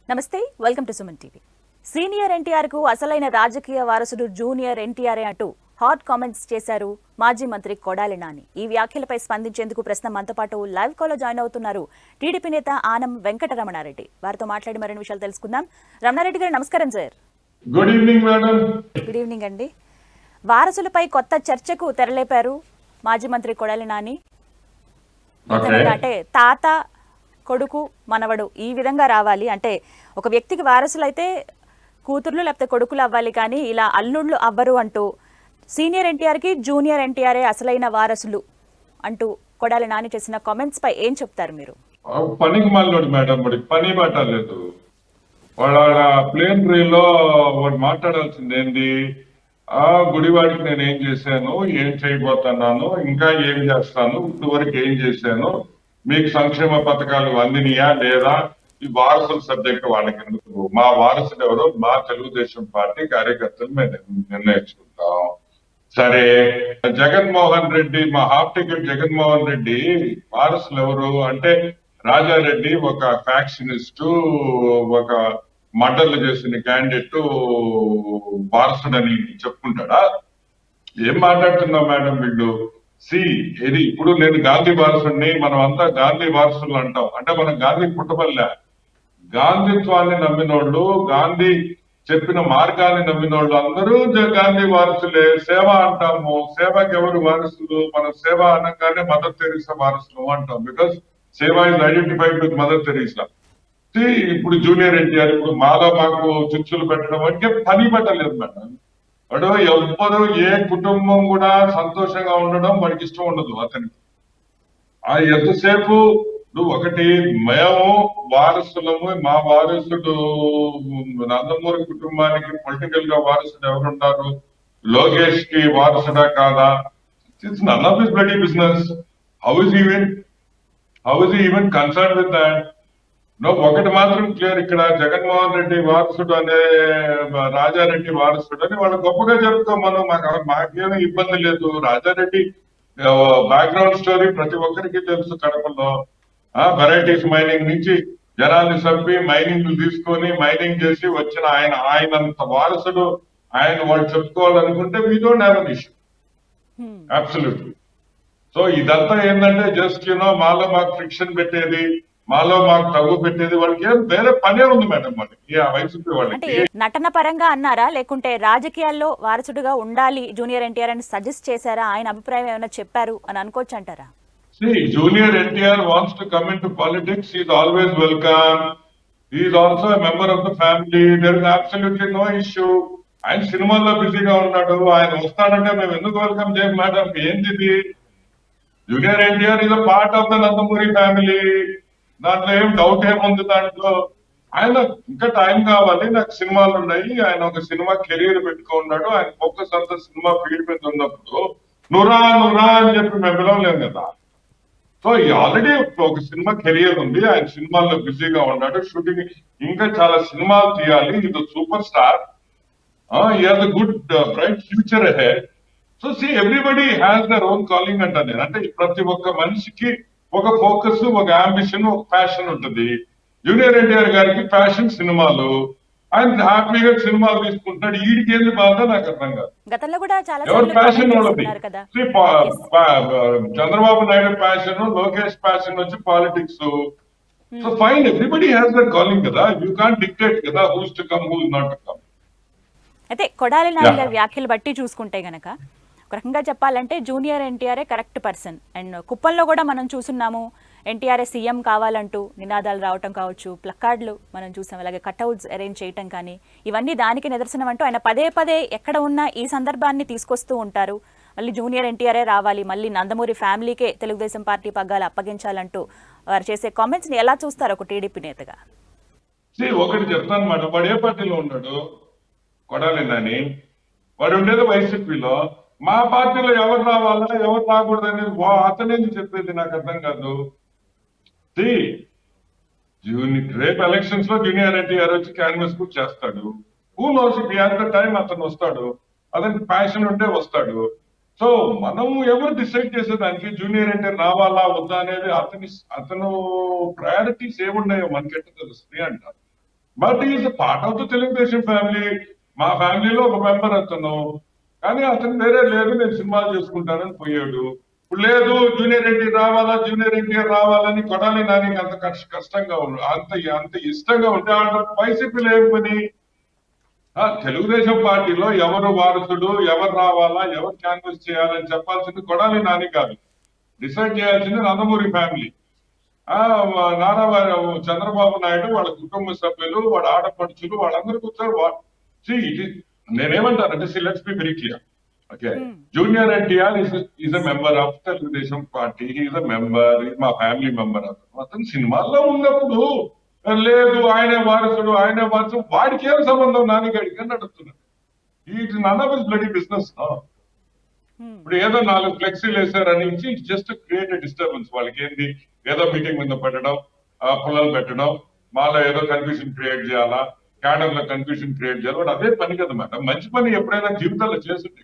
నమస్తే welcome to Suman TV senior NTR కు అసలైన రాజకీయ వారసుడు జూనియర్ ఎన్టీఆర్ అంటూ హాట్ కామెంట్స్ చేశారు మాజీ మంత్రి కొడాలి నాని ఈ వ్యాఖ్యలపై స్పందించేందుకు ప్రస్తుతం మనతో పాటు లైవ్ కాల్లో జాయిన్ అవుతున్నారు టీడీపీ నేత ఆనం వెంకటరమణారెడ్డి వారితో మాట్లాడి మరిన్ని విషయాలు తెలుసుకుందాం రమణారెడ్డి గారు నమస్కారం sir good evening madam good evening అండి వారసులపై కొత్త చర్చకు తెరలేపారు మాజీ మంత్రి కొడాలి నాని ఓకే విధంగా అంటే తాత కొడుకు మనవడు ఈ విధంగా రావాలి అంటే ఒక వ్యక్తికి వారసులైతే కూతుర్లు లేకపోతే కొడుకులు అవ్వాలి కానీ ఇలా అల్లుళ్ళు అవ్వరు అంటూ సీనియర్ ఎన్టీఆర్కి జూనియర్ ఎన్టీఆర్ఏ అసలైన వారసులు అంటూ కొడాలి నాని చేసిన కామెంట్స్ పై ఏం చెప్తారు మీరు పనికి మళ్ళీ మేడం మరి పని పట్టలేదు వాళ్ళ ప్లేన్ లో వాడు మాట్లాడాల్సింది ఏంది ఆ గుడివాడికి నేను ఏం చేశాను ఏం చేయబోతున్నాను ఇంకా ఏం చేస్తాను ఇప్పుడు వరకు ఏం చేశాను మీకు సంక్షేమ పథకాలు అందినయా లేదా ఈ వారసుల సబ్జెక్ట్ వాళ్ళకి ఎందుకు మా వారసుడు ఎవరో మా తెలుగుదేశం పార్టీ కార్యకర్తలు మేము నిర్ణయించుకుంటాం సరే జగన్మోహన్ రెడ్డి మా హాఫ్ టికెట్ జగన్మోహన్ రెడ్డి వారసులు ఎవరు అంటే రాజారెడ్డి ఒక ఫ్యాక్షనిస్ట్ ఒక మర్డర్లు చేసిన క్యాండిడేట్ వారసుడని చెప్పుకుంటాడా ఏం మాట్లాడుతున్నావు మేడం వీళ్ళు సి ఇది ఇప్పుడు నేను గాంధీ వారసుడిని మనం అంతా గాంధీ వారసులు అంటాం అంటే మనం గాంధీ పుట్టబల్లే గాంధీత్వాన్ని నమ్మినోళ్ళు గాంధీ చెప్పిన మార్గాన్ని నమ్మినోళ్ళు అందరూ జ- గాంధీ వారసులే సేవ అంటాము సేవకి ఎవరు వారసులు మనం సేవ అనగానే మదర్ తెరీసా వారసులు అంటాం బికాస్ సేవ is identified with Mother Teresa See, ఇప్పుడు జూనియర్ ఎన్టీఆర్ ఇప్పుడు మాలో మాకు చుచ్చులు పెట్టడం అంటే పని పట్టలేదు మేడం వాడు ఎవ్వరు ఏ కుటుంబం కూడా సంతోషంగా ఉండడం వాడికి ఇష్టం ఉండదు అతనికి ఆ ఎంతసేపు నువ్వు ఒకటి మేము వారసులము మా వారసుడు నందమూరి కుటుంబానికి పొలిటికల్ గా వారసుడు ఎవరుంటారు లోకేష్ కి వారసుడా కాదా it's none of his bloody business how is even how is even concern with that no ఒకటి మాత్రం క్లియర్ ఇక్కడ జగన్మోహన్ రెడ్డి వారసుడు అనే రాజారెడ్డి వారసుడు అని వాళ్ళు గొప్పగా చెప్తాం మనం మాకు మాకేమీ ఇబ్బంది లేదు రాజారెడ్డి బ్యాక్గ్రౌండ్ స్టోరీ ప్రతి ఒక్కరికి తెలుసు కడపలో వెరైటీస్ మైనింగ్ నుంచి జనాన్ని చంపి మైనింగ్ తీసుకొని మైనింగ్ చేసి వచ్చిన ఆయన ఆయనంత వారసుడు ఆయన వాళ్ళు చెప్పుకోవాలనుకుంటే we don't have an issue hmm. Absolutely so ఇదంతా ఏంటంటే జస్ట్ యూనో మాలో మాకు ఫ్రిక్షన్ పెట్టేది మాలో మాకు తగ్గు పెట్టేది వాళ్ళకి ఏం వేరే పనే ఉంది మేడం వాళ్ళకి ఆ వయసుకి అంటే వాళ్ళకి నటన పరంగా అన్నారా లేకుంటే రాజకీయాల్లో వారసుడుగా ఉండాలి జూనియర్ ఎన్టీఆర్ అని సజెస్ట్ చేశారా ఆయన అభిప్రాయం ఏమైనా చెప్పారు అని అనుకోవచ్చు అంటారా See, junior NTR wants to come into politics. He is always welcome. He is also a member of the family. There is absolutely no issue. ఆయన సినిమాల్లో బిజీగా ఉన్నాడు ఆయన వస్తాడంటే మేము ఎందుకు వెల్కమ్ చేయం మేడం ఏంది ఇది junior NTR is part of the Nandamuri family దాంట్లో ఏం డౌట్ ఏముంది దాంట్లో ఆయన ఇంకా టైం కావాలి నాకు సినిమాలు ఉన్నాయి ఆయన ఒక సినిమా కెరీర్ పెట్టుకున్నాడు ఆయన ఫోకస్ అంతా సినిమా ఫీల్డ్ మీద ఉన్నప్పుడు నురా నురా అని చెప్పి మేము పిలవలేం కదా సో ఆల్రెడీ ఒక సినిమా కెరియర్ ఉంది ఆయన సినిమాల్లో బిజీగా ఉన్నాడు షూటింగ్ ఇంకా చాలా సినిమాలు తీయాలి ఇది super star has good bright future ahead so see everybody has their own calling అంట నేను అంటే ప్రతి ఒక్క మనిషికి ఒక ఫోకస్ ఒక అంబిషన్ ఒక ప్యాషన్ ఉంటుంది జూనియర్ ఎన్టీఆర్ గారికి ప్యాషన్ సినిమాలు ఆయన హ్యాపీగా సినిమాలు తీసుకుంటాడు వీడికి ఏంది బాధ నాకు అర్థం కాదు గతంలో కూడా చాలా ఎవరి సార్లు ప్యాషన్ comment వాళ్ళది చేస్తున్నారు కదా See, పా- పా- చంద్రబాబు నాయుడు ప్యాషన్ లోకేష్ ప్యాషన్ వచ్చి politics so fine everybody has their calling కదా యూ కాంట్ డిక్టేట్ కదా who's to come who's not to come అయితే కొడాలి నాని Yeah. గారి వ్యాఖ్యలు బట్టి చూసుకుంటే గనక ఒక రకంగా చెప్పాలంటే జూనియర్ ఎన్టీఆర్ఏ కరెక్ట్ పర్సన్ అండ్ కుప్పంలో కూడా మనం చూస్తున్నాము ఎన్టీఆర్ఏ సీఎం కావాలంటూ నినాదాలు రావటం కావచ్చు ప్లకార్డులు మనం చూసాం అలాగే కట్అవుట్స్ అరేంజ్ చేయటం కానీ ఇవన్నీ దానికి నిదర్శనం అంటూ ఆయన పదే పదే ఎక్కడ ఉన్నా ఈ సందర్భాన్ని తీసుకొస్తూ ఉంటారు మళ్ళీ జూనియర్ ఎన్టీఆర్ఏ రావాలి మళ్ళీ నందమూరి ఫ్యామిలీకే తెలుగుదేశం పార్టీ పగ్గాలు అప్పగించాలంటూ వారు చేసే కామెంట్స్ని ఎలా చూస్తారు ఒక టీడీపీ నేతగా See, ఒకటి చెప్తాను మేడం వాడు ఏ పార్టీలో ఉన్నాడు కొడాలిందని వాడు ఉండేది వైసీపీలో మా పార్టీలో ఎవరు రావాలా ఎవరు రాకూడదు అనేది వా- అతనేది చెప్పేది నాకు అర్థం కాదు See, జూని- రేపు ఎలక్షన్స్ లో జూనియర్ ఎన్టీఆర్ వచ్చి క్యాన్వస్ కు చేస్తాడు who knows if the time అతను వస్తాడు అతనికి ప్యాషన్ ఉంటే వస్తాడు సో మనం ఎవరు డిసైడ్ చేసేదానికి జూనియర్ ఎన్టీఆర్ రావాలా వద్దా అనేది అతని అతను ప్రయారిటీస్ ఏమున్నాయో మనకెట్ట తెలుస్తుంది అంటారు but is part of the Telugu Desam family మా ఫ్యామిలీలో ఒక మెంబర్ అతను కానీ అతను వేరే లేదు నేను సినిమాలు చేసుకుంటానని పోయాడు ఇప్పుడు లేదు జూనియర్ ఎన్టీ రావాలా జూనియర్ ఎన్టీఆర్ రావాలని కొడాలి నాని అంత కష్ట- కష్టంగా ఉంది అంత అంత ఇష్టంగా ఉంటే ఆడ వైసీపీలో ఏం పని ఆ, తెలుగుదేశం పార్టీలో ఎవరు వారసుడు ఎవరు రావాలా ఎవరు క్యాన్వస్ చేయాలని చెప్పాల్సింది కొడాలి నాని కాదు డిసైడ్ చేయాల్సింది నందమూరి ఫ్యామిలీ ఆ నారా వారి- చంద్రబాబు నాయుడు వాళ్ళ కుటుంబ సభ్యులు వాళ్ళ ఆడపడుచులు వాళ్ళందరూ కూర్చొని వా- See, it is- నేనేమంటానంటే see let's be very clear okay junior NTR is is a member of Telugu Desam party is a member మా ఫ్యామిలీ మెంబర్ అతను అతను సినిమాల్లో ఉన్నప్పుడు లేదు ఆయనే వారసుడు ఆయనే వారసుడు వాడికి ఏం సంబంధం నానిగాడికి అని అడుగుతున్నాడు ఈ none of is bloody business ఇప్పుడు ఏదో నాలుగు ఫ్లెక్సీలు వేసారని జస్ట్ క్రియేట్ డిస్టర్బెన్స్ వాళ్ళకి ఏంది ఏదో మీటింగ్ మీద పెట్టడం ఆ, పుల్లలు పెట్టడం మాలో ఏదో కన్ఫ్యూజన్ క్రియేట్ చేయాలా క్యాడర్ లో కన్ఫ్యూజన్ క్రియేట్ చేయాలి వాడు అదే పని కదా మేడం మంచి పని ఎప్పుడైనా జీవితాల్లో చేస్తుంటే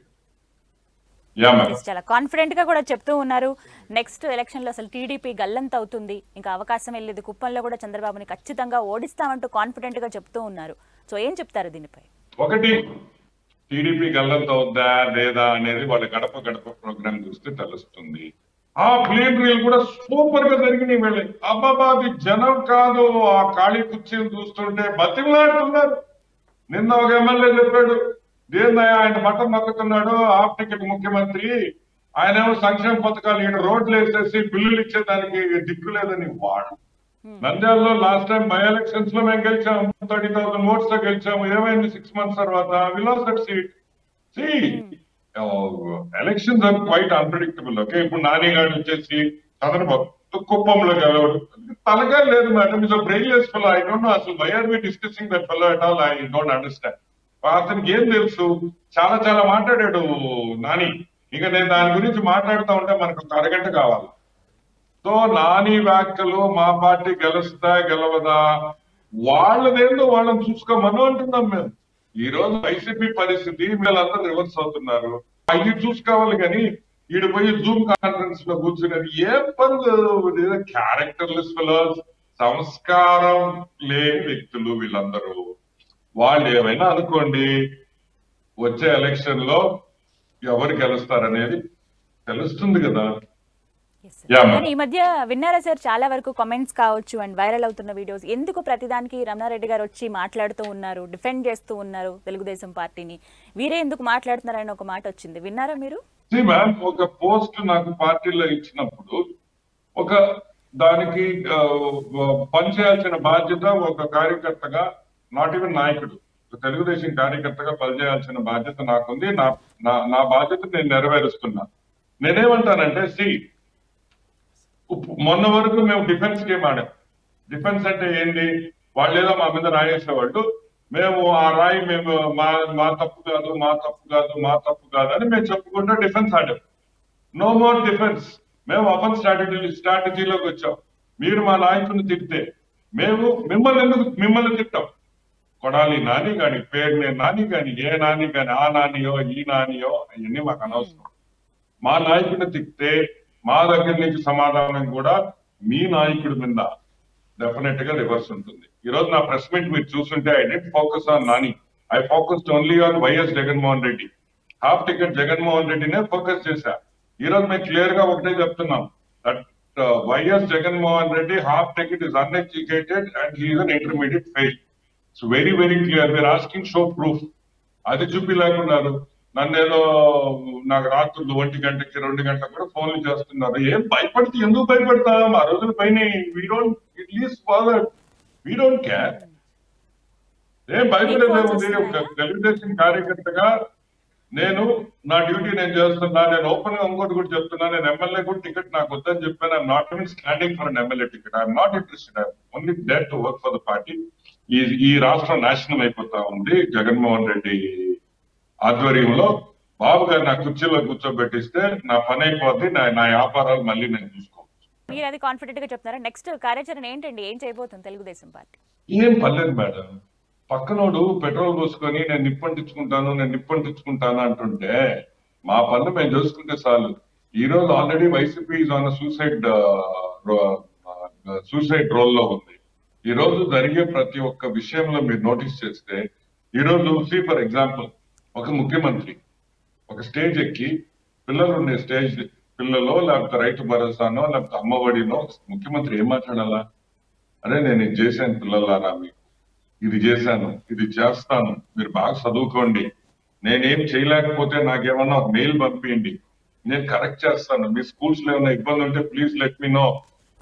యా మేడం Yes, చాలా కాన్ఫిడెంట్ గా కూడా చెప్తూ ఉన్నారు నెక్స్ట్ ఎలక్షన్ లో అసలు టీడీపీ గల్లంత అవుతుంది ఇంకా అవకాశం వెళ్ళేది కుప్పంలో కూడా చంద్రబాబుని ఖచ్చితంగా ఓడిస్తామంటూ కాన్ఫిడెంట్ గా చెప్తూ ఉన్నారు సో ఏం చెప్తారు దీనిపై ఒకటి టీడీపీ గల్లంత అవుద్దా లేదా అనేది వాళ్ళ గడప గడప ప్రోగ్రామ్ చూస్తే తెలుస్తుంది ఆ ప్లేన్ రీల్ కూడా సూపర్ గా జరిగినాయి వెళ్ళి అబ్బాబా అది జనం కాదు ఆ ఖాళీ కుర్చీలు చూస్తుంటే బతిమలాడుతున్నారు నిన్న ఒక ఎమ్మెల్యే చెప్పాడు దేన్నయ్య ఆయన మటన్ నొక్కుతున్నాడు హాఫ్ టికెట్ ముఖ్యమంత్రి ఆయన ఏమో సంక్షేమ పథకాలు ఈయన రోడ్లు వేసేసి బిల్లులు ఇచ్చేదానికి దిక్కు లేదని వాడు నంద్యాలలో లాస్ట్ టైం బై ఎలక్షన్స్ లో మేము గెలిచాము థర్టీ థౌసండ్ ఓట్స్ తో గెలిచాము ఏమైంది సిక్స్ మంత్స్ తర్వాత విలాస్ that seat see elections are quite unpredictable okay ఇప్పుడు నాని గారు వచ్చేసి చంద్రబాబు కుప్పంలో గెలవడు తలగా లేదు madam is brainless fellow I don't know అసలు why are we discussing that fellow at all I don't understand అతనికి ఏం తెలుసు చాలా చాలా మాట్లాడాడు నాని ఇక నేను దాని గురించి మాట్లాడుతూ ఉంటే మనకు ఒక అరగంట కావాలి సో నాని వ్యాఖ్యలు మా పార్టీ గెలుస్తా గెలవదా వాళ్ళదేందో వాళ్ళని చూసుకోమను అంటున్నాం మేము ఈ రోజు వైసీపీ పరిస్థితి వీళ్ళందరూ రివర్స్ అవుతున్నారు అవి చూసుకోవాలి కానీ ఈడు పోయి జూమ్ కాన్ఫరెన్స్ లో కూర్చున్నది ఏం పనులు క్యారెక్టర్లెస్ ఫెలోస్ సంస్కారం లేని వ్యక్తులు వీళ్ళందరూ వాళ్ళు ఏమైనా అనుకోండి వచ్చే ఎలక్షన్ లో ఎవరు గెలుస్తారనేది తెలుస్తుంది కదా Yes, sir. Yeah, ma'am. కానీ ఈ మధ్య విన్నారా సార్ చాలా వరకు కామెంట్స్ కావచ్చు అండ్ వైరల్ అవుతున్న వీడియోస్ ఎందుకు ప్రతిదానికి రమణారెడ్డి గారు వచ్చి మాట్లాడుతూ ఉన్నారు డిఫెండ్ చేస్తూ ఉన్నారు తెలుగుదేశం పార్టీని వీరే ఎందుకు మాట్లాడుతున్నారని ఒక మాట వచ్చింది విన్నారా మీరు See, ma'am, ఒక పోస్ట్ నాకు పార్టీలో ఇచ్చినప్పుడు ఒక దానికి ఆ, పనిచేయాల్సిన బాధ్యత ఒక కార్యకర్తగా నాట్ ఈవెన్ నాయకుడు ఒక తెలుగుదేశం కార్యకర్తగా పనిచేయాల్సిన బాధ్యత నాకుంది నా నా- నా బాధ్యత నేను నెరవేరుస్తున్నా నేనేమంటానంటే సి మొన్న వరకు మేము డిఫెన్స్ గేమ్ ఆడాం డిఫెన్స్ అంటే ఏంటి వాళ్ళు ఏదో మా మీద రాయేసేవాళ్ళు మేము ఆ రాయి మేము మా మా తప్పు కాదు మా తప్పు కాదు మా తప్పు కాదు అని మేము చెప్పుకుంటూ డిఫెన్స్ ఆడాం నో మోర్ డిఫెన్స్ మేము అఫెన్స్ స్ట్రాటజీ స్ట్రాటజీలోకి వచ్చాం మీరు మా నాయకుడిని తిడితే మేము మిమ్మల్ని ఎందుకు మిమ్మల్ని తిట్టాం కొడాలి నాని గాని పేరు నేను నాని గాని ఏ నాని గాని ఆ నానియో ఈ నానియో అవన్నీ మాకు అనవసరం మా నాయకుడిని తిప్పితే మా దగ్గర నుంచి సమాధానం కూడా మీ నాయకుడి మీద డెఫినెట్ గా రివర్స్ ఉంటుంది ఈ రోజు నా ప్రెస్ మీట్ మీరు చూస్తుంటే I didn't focus on Nani I focus only on YS Jaganmohan Reddy half ticket Jaganmohan రెడ్డినే ఫోకస్ చేశా ఈ రోజు మేము క్లియర్ గా ఒకటే చెప్తున్నాం that YS Jaganmohan Reddy half ticket is uneducated and he's an intermediate fail it's very very clear we're asking show proof అది చూపిలేకున్నారు నన్ను ఏదో నాకు రాత్రులు ఒంటి గంటకి రెండు గంటలకు కూడా ఫోన్లు చేస్తున్నారు ఏం భయపడితే ఎందుకు భయపడతాం ఆ రోజుల పైన వీ డోంట్ ఇట్ లీస్ ఫాదర్ వీ డోంట్ కేర్ ఏం భయపడేది ఉంది ఒక తెలుగుదేశం కార్యకర్తగా నేను నా డ్యూటీ నేను చేస్తున్నా నేను ఓపెన్ గా ఇంకోటి కూడా చెప్తున్నా నేను ఎమ్మెల్యే కూడా టికెట్ నాకు వద్దని చెప్పాను I'm not even standing for an MLA ticket I'm not interested I'm only dare to work for the party ఈ ఈ రాష్ట్రం నాశనం అయిపోతా ఉంది జగన్మోహన్ రెడ్డి ఆధ్వర్యంలో బాబు గారు నా కుర్చీలో కూర్చోబెట్టిస్తే నా పని అయిపోద్ది నా నా వ్యాపారాలు మళ్ళీ నేను చూసుకోవచ్చు మీరు అది కాన్ఫిడెంట్ గా చెప్తున్నారా నెక్స్ట్ కార్యాచరణ ఏంటండి ఏం చేయబోతుంది తెలుగుదేశం పార్టీ ఏం పర్లేదు మేడం పక్కనోడు పెట్రోల్ పోసుకొని నేను నిప్పంటించుకుంటాను నేను నిప్పంటించుకుంటాను అంటుంటే మా పనులు మేము చూసుకుంటే చాలు ఈ రోజు already YCP on suicide suicide role లో ఉంది ఈ రోజు జరిగే ప్రతి ఒక్క విషయంలో మీరు నోటీస్ చేస్తే ఈ రోజు సి ఫర్ ఎగ్జాంపుల్ ఒక ముఖ్యమంత్రి ఒక స్టేజ్ ఎక్కి పిల్లలు ఉండే స్టేజ్ పిల్లలో లేకపోతే రైతు భరోసానో లేకపోతే అమ్మఒడినో ముఖ్యమంత్రి ఏం మాట్లాడాలా అరే నేను ఇది చేశాను పిల్లలారా మీకు ఇది చేశాను ఇది చేస్తాను మీరు బాగా చదువుకోండి నేనేం చేయలేకపోతే నాకేమన్నా ఒక మెయిల్ పంపించండి నేను కరెక్ట్ చేస్తాను మీ స్కూల్స్ లో ఏమైనా ఇబ్బంది ఉంటే ప్లీజ్ లెట్ మీ నో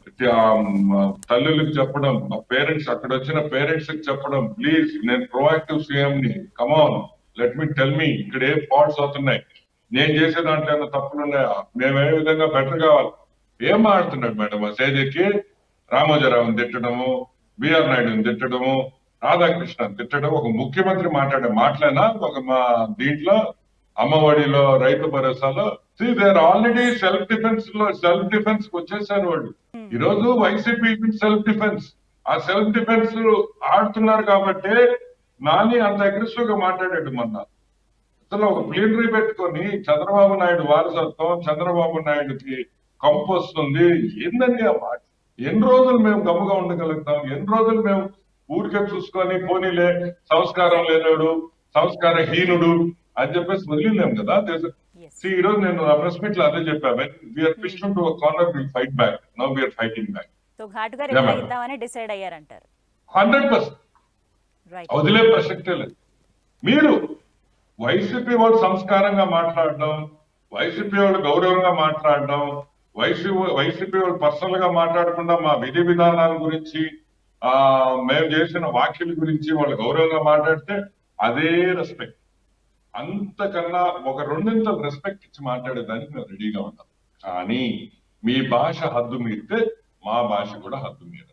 తల్లులకు చెప్పడం పేరెంట్స్ అక్కడ వచ్చిన పేరెంట్స్ కి చెప్పడం ప్లీజ్ నేను ప్రోయాక్టివ్ సీఎం ని come on let me tell me ఇక్కడ ఏ ఫాల్ట్స్ అవుతున్నాయి నేను చేసే దాంట్లో ఏమైనా తప్పులు ఉన్నాయా మేము ఏ విధంగా బెటర్ కావాలి ఏం మాడుతున్నాడు మేడం ఆ స్టేజ్ ఎక్కి రామోజీరావుని తిట్టడము బిఆర్ నాయుడుని తిట్టడము రాధాకృష్ణ తిట్టడం ఒక ముఖ్యమంత్రి మాట్లాడే మాటలేనా ఒక మా దీంట్లో అమ్మఒడిలో రైతు భరోసాలో దేర్ ఆల్రెడీ సెల్ఫ్ డిఫెన్స్ లో సెల్ఫ్ డిఫెన్స్ వచ్చేసారు వాళ్ళు ఈ రోజు వైసీపీ సెల్ఫ్ డిఫెన్స్ ఆ సెల్ఫ్ డిఫెన్స్ ఆడుతున్నారు కాబట్టి నాని అంత అగ్రెసివ్ గా మాట్లాడాడు మొన్న అసలు ఒక ప్లీనరీ పెట్టుకొని చంద్రబాబు నాయుడు వారసత్వం చంద్రబాబు నాయుడుకి కంపు వస్తుంది ఏందండి ఆ మాట ఎన్ని రోజులు మేము గమ్ముగా ఉండగలుగుతాం ఎన్ని రోజులు మేము ఊరికే చూసుకొని పోనీలే సంస్కారం లేనాడు సంస్కార హీనుడు అని చెప్పేసి వదిలేం కదా Yes. See, ఈ రోజు నేను ఆ ప్రెస్ మీట్ లో అదే చెప్పా we're pushed in to corner will fight back now we're fighting back so ఘాటుగా Yeah, రిప్లై madam. ఇద్దామని డిసైడ్ అయ్యారంటారు హండ్రెడ్ పర్సెంట్ రైట్ వదిలే ప్రసక్తే లేదు మీరు వైసీపీ వాళ్ళు సంస్కారంగా మాట్లాడడం వైసీపీ వాళ్ళు గౌరవంగా మాట్లాడడం వైసీపీ వైసీపీ వాళ్ళు పర్సనల్ గా మాట్లాడకుండా మా విధి విధానాల గురించి ఆ మేము చేసిన వ్యాఖ్యల గురించి వాళ్ళు గౌరవంగా మాట్లాడితే అదే రెస్పెక్ట్ అంతకన్నా ఒక రెండింతల రెస్పెక్ట్ ఇచ్చి మాట్లాడేదానికి మేము రెడీగా ఉన్నాం కానీ మీ భాష హద్దు మీరితే మా భాష కూడా హద్దు మీరది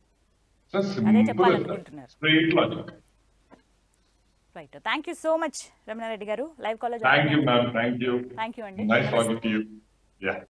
అదే చెప్పాలనుకుంటున్నారు. Straight logic right thank you so much Ramana Reddy గారు live college Thank you, ma'am. Thank you. Thank you అండి Nice నమస్తే. talking to you. Yeah.